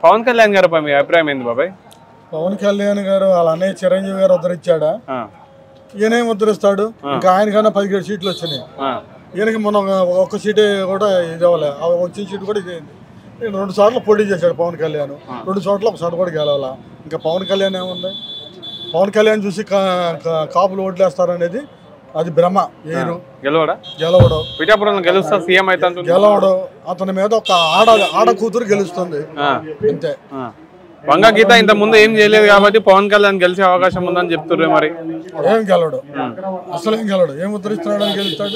పవన్ కళ్యాణ్ గారిపై మీ అభిప్రాయం ఏంది బాబాయ్ పవన్ కళ్యాణ్ గారు వాళ్ళ అన్నయ్య చిరంజీవి గారు ఉద్ధరించాడా ఆ, ఈయనేం ఉద్ధరిస్తాడు ఇంకా ఆయనకన్నా పదిహేడు సీట్లు వచ్చినాయి ఆ, ఈయనకి మనం ఒక్క సీటే కూడా ఇది అవ్వలే ఆ వచ్చిన సీటు కూడా ఇదేంది ఈయన రెండు సార్లు పోటీ చేశాడు పవన్ కళ్యాణ్ రెండు చోట్ల ఒకసారి కూడా గెలవాల ఇంకా పవన్ కళ్యాణ్ ఏముంది పవన్ కళ్యాణ్ చూసి కా- కా- కాపులు ఓట్లేస్తారనేది అది భ్రమ ఏరు గెలవడా గెలవడం పిఠాపురంలో గెలుస్తా సీఎం అయితే అంటుంది గెలవడం అతని మీద ఒక ఆడ ఆడ కూతురు గెలుస్తుంది ఆ, అంతే ఆ. వంగ గీత ఇంత ముందు ఏం చేయలేదు కాబట్టి పవన్ కళ్యాణ్ గెలిచే అవకాశం ఉందని చెప్తుర్రు మరి ఏం గెలవడు అసలు ఏం గెలవడు ఏం ఉద్ధరిస్తున్నాడు అని గెలుస్తాడు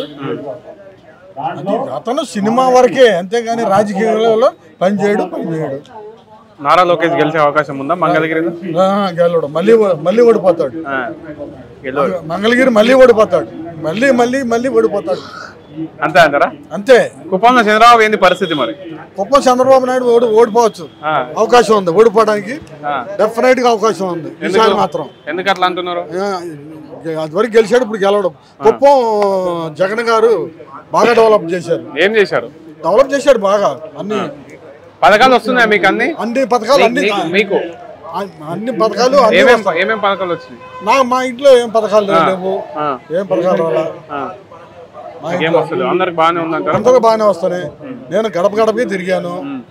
అది అతను సినిమా వరకే అంతేగాని రాజకీయాలలో పని చేయడు పని చేయడు నారా లోకేష్ గెలిచే అవకాశం ఉందా మంగళగిరిలో ఆ, గెలవడు మళ్ళీ ఓ- మళ్ళీ ఓడిపోతాడు ఆ, గెలవడు మంగళగిరి మళ్ళీ ఓడిపోతాడు మళ్ళీ మళ్ళీ మళ్ళీ ఓడిపోతాడు అంతే అంటారా అంతే కుప్పంలో చంద్రబాబు ఏంది పరిస్థితి మరి కుప్పం చంద్రబాబు నాయుడు ఓడి ఓడిపోవచ్చు ఆ, అవకాశం ఉంది ఓడిపోవడానికి ఆ. డెఫినెట్ గా అవకాశం ఉంది ఈసారి మాత్రం ఎందుకు అట్లా అంటున్నారు ఆ, అది వరకు గెలిచాడు ఇప్పుడు గెలవడం కుప్పం జగన్ గారు బాగా డెవలప్ చేశారు ఏం చేశారు డెవలప్ చేశాడు బాగా అన్ని పథకాలు వస్తున్నాయి మీకు అన్ని అన్ని పథకాలు అన్ని మీకు- మీకు అన్ని- అన్ని పథకాలు అన్ని ఏమేం ఏమేం పథకాలు వచ్చినాయి నా మా ఇంట్లో ఏం పథకాలు లేవు ఆ, ఏం పథకాలు రాలా ఆ. ఏం వస్తుంది అందరికి బాగానే ఉందంటారా అందరూ బాగానే వస్తున్నాయి నేను గడప గడపకి తిరిగాను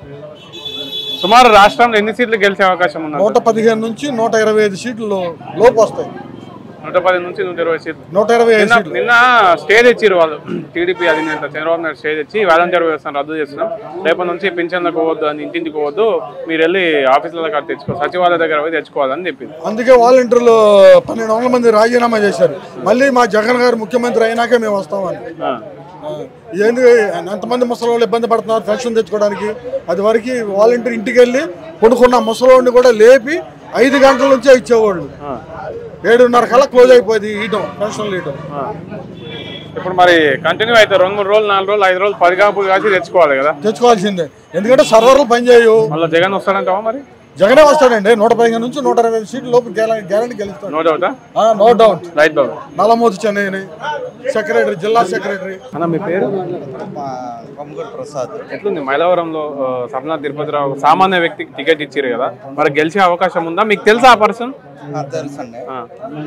సుమారు రాష్ట్రంలో ఎన్ని సీట్లు గెలిచే అవకాశం ఉంది నూట పదిహేను నుంచి నూట ఇరవై ఐదు సీట్లు లోపు వస్తాయి నూట పది నుంచి నూట ఇరవై సీట్లు నూట ఇరవై ఐదు నిన్న సీట్లు నిన్న స్టే తెచ్చిరు వాళ్ళు టీడీపీ అధినేత చంద్రబాబు నాయుడు స్టే తెచ్చి వాలంటీర్ వ్యవస్థను రద్దు చేస్తున్నాం రేపటి నుంచి పింఛన్లకు పోవద్దు అని ఇంటింటికి పోవద్దు మీరు వెళ్ళి ఆఫీసుల దగ్గర తెచ్చుకో సచివాలయ దగ్గర పోయి తెచ్చుకోవాలని చెప్పింది అందుకే వాలంటీర్లు పన్నెండు వందల మంది రాజీనామా చేశారు మళ్ళీ మా జగన్ గారు ముఖ్యమంత్రి అయినాకే మేము వస్తామని ఆ, ఆ, ఏంది ఎంతమంది ముసలి వాళ్ళు ఇబ్బంది పడుతున్నారు పెన్షన్ తెచ్చుకోవడానికి అది వరకు వాలంటీర్ ఇంటికి వెళ్ళి కొనుక్కున్న ముసలోడిని కూడా లేపి ఐదు గంటల నుంచే ఇచ్చేవాళ్ళు ఆ, ఏడున్నర కల్లా క్లోజ్ అయిపోయింది ఇయటం పెన్షన్లు ఇయటం ఆ. ఇప్పుడు మరి కంటిన్యూ అయితే రెండు మూడు రోజులు నాలుగు రోజులు ఐదు రోజులు పది కాపులు కాసి తెచ్చుకోవాలి కదా తెచ్చుకోవాల్సిందే ఎందుకంటే సర్వర్లు పనిచేయవు మళ్ళీ జగన్ వస్తాడంటావా మరి జగనే వస్తాడండి నూట పదిహేను నుంచి నూట ఇరవై ఐదు సీట్ల లోపు గ్యారంటీ గెలుస్తాడు నో డౌటా no doubt right Babu Nallamothu చెన్నైని సెక్రటరీ జిల్లా సెక్రటరీ అన్న మీ పేరు కొమ్మగూరు ప్రసాద్ ఎట్లుంది మైలవరంలో ఆ, సర్నా తిరుపతిరావు సామాన్య వ్యక్తికి టికెట్ ఇచ్చారు కదా మరి గెలిచే అవకాశం ఉందా మీకు తెలుసా ఆ పర్సన్ తెలుసండి ఆ,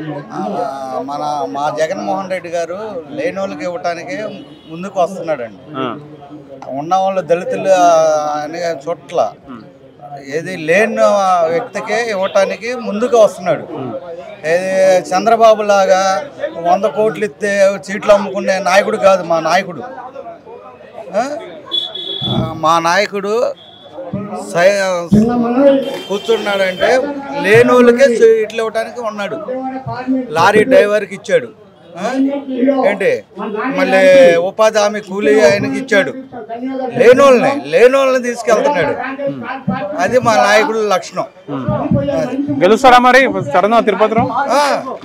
మన మా జగన్మోహన్ రెడ్డి గారు లేని వాళ్ళకి ఇవ్వటానికి ముందుకు వస్తున్నాడండి ఉన్న వాళ్ళు దళితులు అనే చోట్ల ఏది లేని వ్యక్తికి ఇవ్వటానికి ముందుకు వస్తున్నాడు ఏది చంద్రబాబు లాగా వంద కోట్లు ఇస్తే సీట్లు అమ్ముకునే నాయకుడు కాదు మా నాయకుడు ఆ? ఆ, మా నాయకుడు సై కూర్చున్నాడంటే లేని వాళ్ళకే సీట్లు ఇవ్వడానికి ఉన్నాడు లారీ డ్రైవర్కి ఇచ్చాడు ఆ? ఏంటి మళ్ళీ ఉపాధి హామీ కూలీ ఆయనకి ఇచ్చాడు లేని వాళ్ళని లేని వాళ్ళని తీసుకెళ్తున్నాడు అది మా నాయకుడి లక్షణం అది. గెలుస్తారా మరి సరదా తిరుపతిరావు ఆ.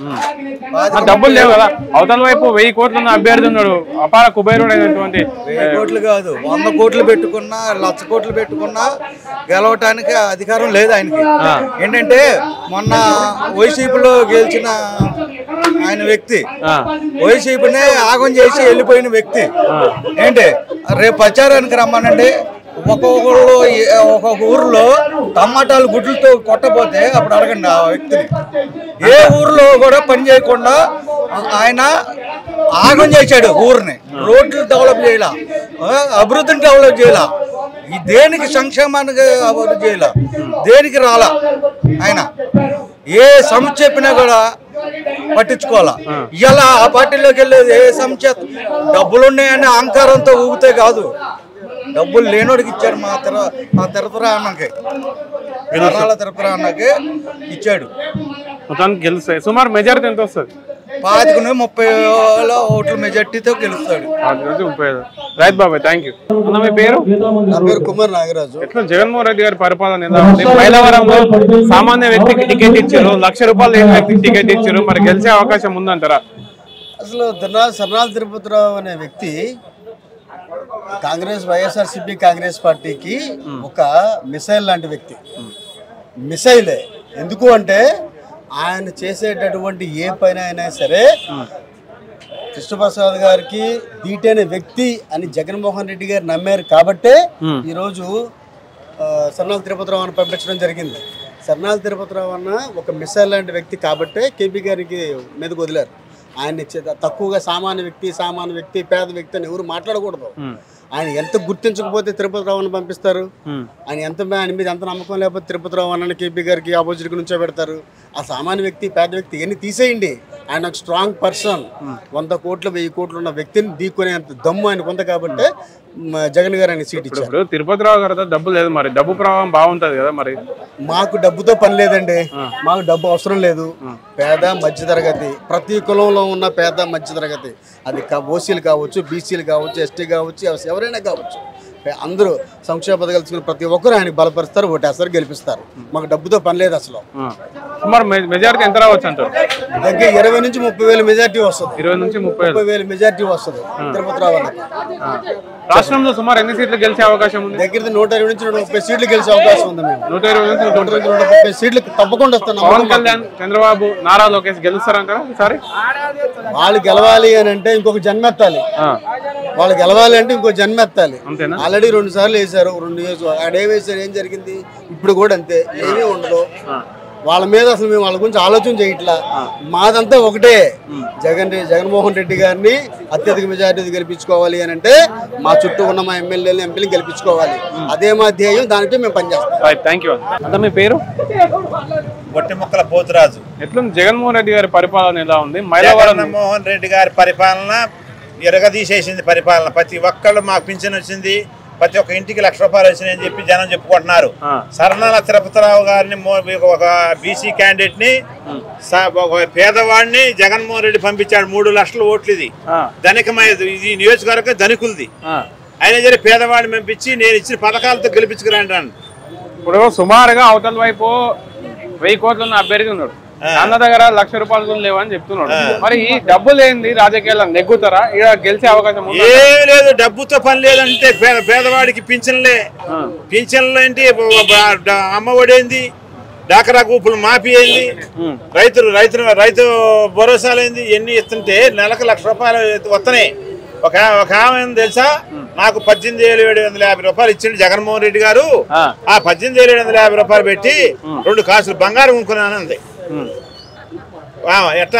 ఆ డబ్బులు లేవు కదా అవతల వైపు వెయ్యి కోట్లు ఉన్న అభ్యర్థి ఉన్నాడు అపార కుబేరుడు అయినటువంటి వెయ్యి కోట్లు కాదు వంద కోట్లు పెట్టుకున్నా లక్ష కోట్లు పెట్టుకున్నా గెలవటానికి అధికారం లేదు ఆయనకి ఏంటంటే మొన్న వైసీపీలో గెలిచిన ఆయన వ్యక్తి ఆ, వైసీపీనే ఆగం చేసి వెళ్ళిపోయిన వ్యక్తి ఏంటి రేపు ప్రచారానికి రమ్మనండి ఒక్కొక్కళ్ళు ఒక్కొక్క ఊర్లో టమాటాలు గుడ్లతో కొట్టపోతే అప్పుడు అడగండి ఆ వ్యక్తిని ఏ ఊర్లో కూడా పని చేయకుండా ఆయన ఆగం చేశాడు ఊరిని రోడ్లు డెవలప్ చేయాల అభివృద్ధిని డెవలప్ చేయాల ఈ దేనికి సంక్షేమానికి అభివృద్ధి చేయాల దేనికి రాలా ఆయన ఏ సమస్య చెప్పినా కూడా పట్టించుకోవాలా ఇలా ఆ పార్టీలోకి వెళ్ళేది ఏ సమస్య డబ్బులున్నాయని అహంకారంతో ఊగితే కాదు డబ్బులు లేనోడికి ఇచ్చాడు మా తిర మా తిరుపతి అన్నకి తిరణాల తిరుపతి అన్నకి ఇచ్చాడు మొత్తానికి గెలుస్తాయి సుమారు మెజారిటీ ఎంత వస్తుంది పాతికుని ముప్పై వేల ఓట్ల మెజార్టీతో గెలుస్తాడు అది నుంచి ముప్పై ఐదు రైట్ బాబాయ్ థ్యాంక్ యూ అన్న మీ పేరు నా పేరు కుమార్ నాగరాజు ఎట్లా జగన్మోహన్ రెడ్డి గారి పరిపాలన ఎలా ఉంది మైలవరంలో సామాన్య వ్యక్తికి టికెట్ ఇచ్చారు లక్ష రూపాయలు లేని వ్యక్తికి టికెట్ ఇచ్చారు మరి గెలిచే అవకాశం ఉందంటారా అసలు తిరునా సర్నాల తిరుపతిరావు అనే వ్యక్తి కాంగ్రెస్ వైఎస్ఆర్సిపి కాంగ్రెస్ పార్టీకి ఒక మిసైల్ లాంటి వ్యక్తి మిసైలే ఎందుకు అంటే ఆయన చేసేటటువంటి ఏ పని అయినా సరే కృష్ణప్రసాద్ గారికి దీటైన వ్యక్తి అని జగన్మోహన్ రెడ్డి గారు నమ్మారు కాబట్టే ఈరోజు ఆ, సర్నాల తిరుపతిరావు అని పంపించడం జరిగింది సర్నాల తిరుపతిరావు అన్న ఒక మిసైల్ లాంటి వ్యక్తి కాబట్టే కేపీ గారికి మీదకి వదిలారు ఆయన్ని చే- తక్కువగా సామాన్య వ్యక్తి సామాన్య వ్యక్తి పేద వ్యక్తి అని ఎవరు మాట్లాడకూడదు ఉమ్, ఆయన ఎంత గుర్తించకపోతే తిరుపతి రావుని పంపిస్తారు ఉమ్, ఆయన ఎంత ఆయన మీద ఎంత నమ్మకం లేకపోతే తిరుపతి రావు అన్న కేపీ గారికి ఆపోజిట్ నుంచో పెడతారు ఆ సామాన్య వ్యక్తి పేద వ్యక్తి ఎన్ని తీసేయండి ఆయన ఒక స్ట్రాంగ్ పర్సన్ వంద కోట్లు వెయ్యి కోట్లు ఉన్న వ్యక్తిని దీక్కునేంత దమ్ము ఆయనకు ఉంది కాబట్టి మ, జగన్ గారు ఆయన సీట్ ఇచ్చారు ఇప్పుడు తిరుపతిరావు గారితో డబ్బు లేదు మరి డబ్బు ప్రభావం బాగుంటది కదా మరి మాకు డబ్బుతో పని లేదండి మాకు డబ్బు అవసరం లేదు పేద మధ్యతరగతి ప్రతి కులంలో ఉన్న పేద మధ్యతరగతి అది కా- ఓసీలు కావచ్చు బీసీలు కావచ్చు ఎస్టీ కావచ్చు ఎస్- ఎవరైనా కావచ్చు పే- అందరూ సంక్షేమ పథకాలు తీసుకుని ప్రతి ఒక్కరు ఆయన బలపరుస్తారు ఓటేస్తారు గెలిపిస్తారు మాకు డబ్బుతో పని లేదు అసలు ఆ. సుమారు మె- మెజారిటీ ఎంత రావచ్చు అంటారు దగ్గర ఇరవై నుంచి ముప్పై వేల మెజార్టీ వస్తుంది ఇరవై నుంచి ముప్పై వేలు ముప్పై వేల మెజార్టీ వస్తుంది తిరుపతి రావాలకి ఆ. రాష్ట్రంలో సుమారు ఎన్ని సీట్లు గెలిచే అవకాశం ఉంది దగ్గర నూట ఇరవై నుంచి నూట ముప్పై సీట్లు గెలిచే అవకాశం ఉంది మేము నూట ఇరవై నుంచి నూట నూట ఇరవై నుంచి నూట ముప్పై సీట్లు తప్పకుండా వస్తున్నాం పవన్ కళ్యాణ్ చంద్రబాబు నారా లోకేష్ గెలుస్తారంటారా ఈసారి వాళ్ళు గెలవాలి అని అంటే ఇంకొక జన్మెత్తాలి ఆ. వాళ్ళు గెలవాలి అంటే ఇంకో జన్మెత్తాలి అంతేనా ఆల్రెడీ రెండు సార్లు వేశారు రెండు నియోజకవర్గం ఆడ ఏం వేశారు ఏం జరిగింది ఇప్పుడు కూడా అంతే ఏమీ ఉండదు వాళ్ళ మీద అసలు మేము వాళ్ళ గురించి ఆలోచన చేయట్లా మాదంతా ఒకటే జగన్ రెడ్డి జగన్మోహన్ రెడ్డి గారిని అత్యధిక మెజారిటీ గెలిపించుకోవాలి అని అంటే మా చుట్టూ ఉన్న మా ఎమ్మెల్యేలు ఎంపీలు గెలిపించుకోవాలి అదే మా ధ్యేయం దానికే మేము పనిచేస్తాం రైట్ థ్యాంక్ యూ అంత మీ పేరు ఒట్టి మొక్కల పోతురాజు ఎట్లుంది జగన్మోహన్ రెడ్డి గారి పరిపాలన ఎలా ఉంది మైలవరం జగన్మోహన్ రెడ్డి గారి పరిపాలన ఎరగదీసేసింది పరిపాలన ప్రతి ఒక్కళ్ళు మాకు పింఛన్ వచ్చింది ప్రతి ఒక్క ఇంటికి లక్ష రూపాయలు వచ్చినాయని చెప్పి జనం చెప్పుకుంటున్నారు ఆ. సరణాల తిరుపతిరావు గారిని మో- ఒక బీసీ క్యాండిడేట్ ని స- ఒక పేదవాడిని జగన్మోహన్ రెడ్డి పంపించాడు మూడు లక్షల ఓట్లు ఇది ఆ, ధనికమై ఇది నియోజకవర్గం ధనికులది ఆ. ఆయన జరి పేదవాడిని పంపించి నేను ఇచ్చిన పథకాలతో గెలిపించుకురండి అని ఇప్పుడు సుమారుగా అవతల వైపు వెయ్యి కోట్ల ఉన్న అభ్యర్థి ఉన్నాడు అన్న దగ్గర లక్ష రూపాయలు కూడా లేవని చెప్తున్నాడు మరి ఈ డబ్బు లేనిది రాజకీయాల్లో నెగ్గుతారా ఇక్కడ గెలిచే అవకాశం ఉందా? ఏమి లేదు డబ్బుతో పని లేదంటే పేద పేదవాడికి పింఛన్లే ఆ. పింఛన్లు ఏంటి బ- బ- డ- అమ్మఒడి ఏంది డాకరా గ్రూపులు మాఫీ అయింది ఉమ్. రైతులు రైతు రైతు భరోసాలు ఏంది ఎన్ని ఇస్తుంటే నెలకు లక్ష రూపాయలు వస్తున్నాయి ఒక ఒక ఆమె ఏంది తెలుసా నాకు పద్దెనిమిది వేలు ఏడు వందల యాభై రూపాయలు ఇచ్చిండు జగన్మోహన్ రెడ్డి గారు ఆ. ఆ పద్దెనిమిది వేలు ఏడు వందల యాభై రూపాయలు పెట్టి రెండు కాసులు బంగారం కొనుక్కున్నాను అంది ఉమ్. ఆ, ఎట్లా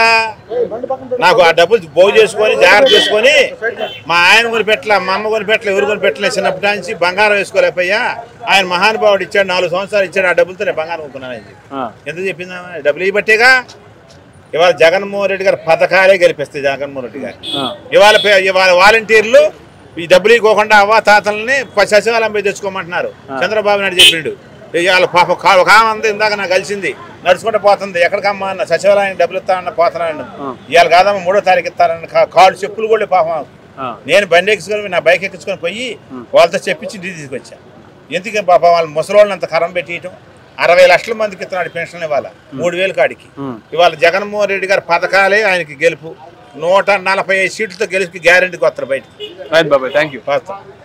నాకు ఆ డబ్బులు పోగు చేసుకొని జాగ్రత్త చేసుకొని మా ఆయన కొని పెట్టలే మా అమ్మ కొని పెట్టలే ఎవరు కొని పెట్టలే చిన్నప్పటి నుంచి బంగారం వేసుకోలేకపోయా ఆయన మహానుభావుడు ఇచ్చాడు నాలుగు సంవత్సరాలు ఇచ్చాడు ఆ డబ్బులతో నేను బంగారం కొనుక్కున్నాను అని చెప్పి. ఆ. ఎందుకు చెప్పిందా డబ్బులు ఇవ్వబట్టేగా ఇవాళ జగన్మోహన్ రెడ్డి గారి పథకాలే గెలిపిస్తాయి జగన్మోహన్ రెడ్డి గారు ఆ. ఇవాళ పే- ఇవాళ వాలంటీర్లు ఈ డబ్బులు ఇవ్వకుండా అవ్వ తాతల్ని ప- సచివాలయం పోయి తెచ్చుకోమంటున్నారు చంద్రబాబు నాయుడు చెప్పిండు ఇవాళ పాప కా- ఒక ఆమె ఉంది ఇందాక నాకు కలిసింది నడుచుకుంటూ పోతుంది ఎక్కడికమ్మా అన్న సచివాలయం డబ్బులు ఇస్తానన్న పోతున్నాను ఇవాళ కాదమ్మా మూడో తారీఖు ఇస్తానన్న కా- కాళ్ళు చెప్పులు కూడా పాపం ఆ. నేను బండి ఎక్కించుకొని నా బైక్ ఎక్కించుకొని పోయి వాళ్ళతో చెప్పించి ఇంటికి తీసుకొచ్చా ఎందుకు పాప వాళ్ళ ముసలోళ్ళని అంత కరం పెట్టియటం అరవై లక్షల మందికి ఇస్తున్నాడు పెన్షన్ ఇవాళ మూడు వేలు కాడికి ఇవాళ జగన్మోహన్ రెడ్డి గారి పథకాలే ఆయనకి గెలుపు నూట నలభై ఐదు సీట్లతో గెలిపి గ్యారెంటీకి వస్తారు బయటికి రైట్ బాబాయ్ థ్యాంక్ యూ వస్తాం